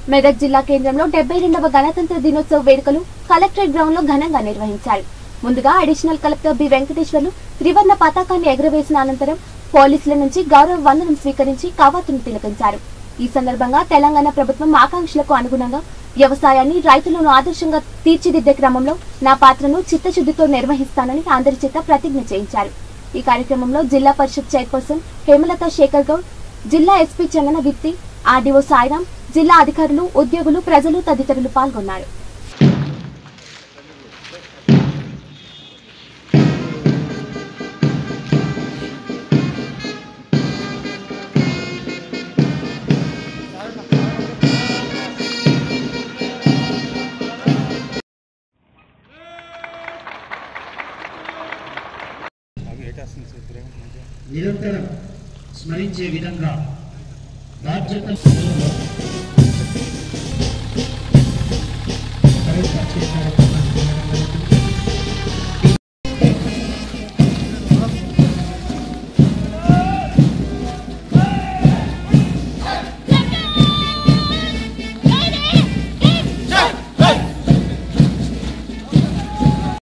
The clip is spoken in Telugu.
మెదక్ జిల్లా కేంద్రంలో డెబ్బై రెండవ గణతంత్ర దినోత్సవ వేడుకలు కలెక్టరేట్ గ్రౌండ్ లో ఘనంగా నిర్వహించారు ముందుగా అడిషనల్ కలెక్టర్ బి వెంకటేశ్వర్లు త్రివర్ణ పతాకాన్ని ఎగురవేసిన అనంతరం పోలీసుల నుంచి గౌరవ వందనం స్వీకరించి కవాతును తిలకించారు ఈ సందర్భంగా తెలంగాణ ప్రభుత్వం ఆకాంక్షలకు అనుగుణంగా వ్యవసాయాన్ని రైతులను ఆదర్శంగా తీర్చిదిద్దే క్రమంలో నా పాత్రను చిత్తశుద్ధితో నిర్వహిస్తానని అందరి చేత ప్రతిజ్ఞ చేయించారు ఈ కార్యక్రమంలో జిల్లా పరిషత్ చైర్పర్సన్ హేమలత శేఖర్ గౌడ్ జిల్లా ఎస్పీ చందన విత్తి ఆర్డీఓ సాయిరాం జిల్లా అధికారులు ఉద్యోగులు ప్రజలు తదితరులు పాల్గొన్నారు నిరంతరం స్మరించే విధంగా బాధ్యత